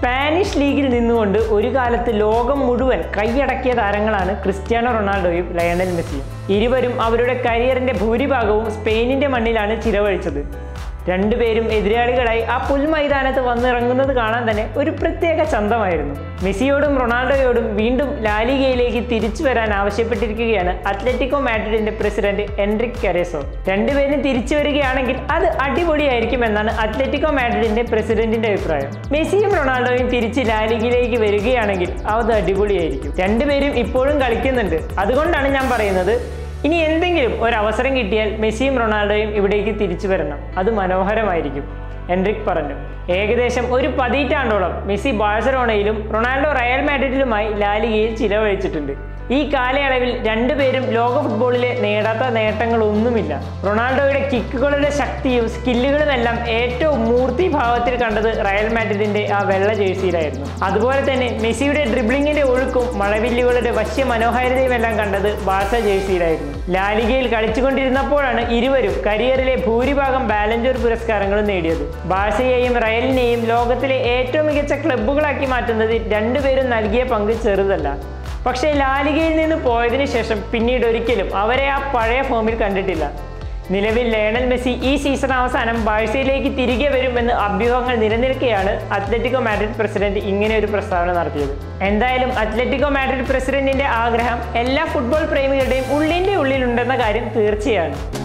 Spanish ലീഗിൽ നിന്നുകൊണ്ട് ഒരു കാലത്ത് ലോകം മുഴുവൻ കൈയടക്കിയ താരങ്ങളാണ് ക്രിസ്ത്യാനോ റൊണാൾഡോയും ലയണൽ മെസ്സിയും ഇരുവരും അവരുടെ കരിയറിന്റെ ഭൂരിഭാഗവും സ്പെയിനിന്റെ മണ്ണിലാണ് ചിലവഴിച്ചത് രണ്ടുപേരും എതിരാളികളായി ആ പുൽമൈതാനത്ത് വന്നിറങ്ങുന്നത് കാണാൻ തന്നെ ഒരു പ്രത്യേക ചന്തമായിരുന്നു മെസ്സിയോടും റൊണാൾഡോയോടും വീണ്ടും ലാലിഗയിലേക്ക് തിരിച്ചു വരാൻ ആവശ്യപ്പെട്ടിരിക്കുകയാണ് അത്ലറ്റിക്കോ മാഡ്രിഡിന്റെ പ്രസിഡന്റ് എൻറിക് കരേസോ രണ്ടുപേരും തിരിച്ചു വരികയാണെങ്കിൽ അത് അടിപൊളിയായിരിക്കും എന്നാണ് അത്ലറ്റിക്കോ മാഡ്രിഡിന്റെ പ്രസിഡന്റിന്റെ അഭിപ്രായം മെസ്സിയും റൊണാൾഡോയും തിരിച്ച് ലാലിഗയിലേക്ക് വരികയാണെങ്കിൽ അത് അടിപൊളിയായിരിക്കും രണ്ടുപേരും ഇപ്പോഴും കളിക്കുന്നുണ്ട് അതുകൊണ്ടാണ് ഞാൻ പറയുന്നത് ഇനി എന്തെങ്കിലും ഒരു അവസരം കിട്ടിയാൽ മെസ്സിയും റൊണാൾഡോയും ഇവിടേക്ക് തിരിച്ചു വരണം അത് മനോഹരമായിരിക്കും എൻറിക് പറഞ്ഞു ഏകദേശം ഒരു പതിറ്റാണ്ടോളം മെസ്സി ബാഴ്സലോണയിലും റൊണാൾഡോ റയൽ മാഡ്രിഡിലുമായി ലാലിഗയിൽ ചിലവഴിച്ചിട്ടുണ്ട് ഈ കാലയളവിൽ രണ്ടുപേരും ലോക ഫുട്ബോളിലെ നേടാത്ത നേട്ടങ്ങളൊന്നുമില്ല റൊണാൾഡോയുടെ കിക്കുകളുടെ ശക്തിയും സ്കില്ലുകളുമെല്ലാം ഏറ്റവും മൂർത്തിഭാവത്തിൽ കണ്ടത് റയൽ മാഡ്രിഡിന്റെ ആ വെള്ള ജേഴ്സിയിലായിരുന്നു അതുപോലെ തന്നെ മെസ്സിയുടെ ഡ്രിബ്ലിങ്ങിന്റെ ഒഴുക്കും മഴവില്ലുകളുടെ വശ്യ മനോഹാരിതയുമെല്ലാം കണ്ടത് ബാർസ ജേഴ്സിയിലായിരുന്നു ലാലിഗയിൽ കളിച്ചുകൊണ്ടിരുന്നപ്പോഴാണ് ഇരുവരും കരിയറിലെ ഭൂരിഭാഗം ബാലഞ്ചോർ പുരസ്കാരങ്ങളും നേടിയത് ബാഴ്സയെയും റയലിനെയും ലോകത്തിലെ ഏറ്റവും മികച്ച ക്ലബ്ബുകളാക്കി മാറ്റുന്നതിൽ രണ്ടുപേരും നൽകിയ പങ്ക് ചെറുതല്ല പക്ഷേ ലാലിഗയിൽ നിന്ന് പോയതിനു ശേഷം പിന്നീട് ഒരിക്കലും അവരെ ആ പഴയ ഫോമിൽ കണ്ടിട്ടില്ല നിലവിൽ ലയണൽ മെസ്സി ഈ സീസൺ അവസാനം ബാഴ്സയിലേക്ക് തിരികെ വരുമെന്ന് അഭ്യൂഹങ്ങൾ നിലനിൽക്കെയാണ് അത്ലറ്റിക്കോ മാഡ്രിഡ് പ്രസിഡന്റ് ഇങ്ങനെ ഒരു പ്രസ്താവന നടത്തിയത് എന്തായാലും അത്ലറ്റിക്കോ മാഡ്രിഡ് പ്രസിഡന്റിന്റെ ആഗ്രഹം എല്ലാ ഫുട്ബോൾ പ്രേമികളുടെയും ഉള്ളിന്റെ ഉള്ളിലുണ്ടെന്ന കാര്യം തീർച്ചയാണ്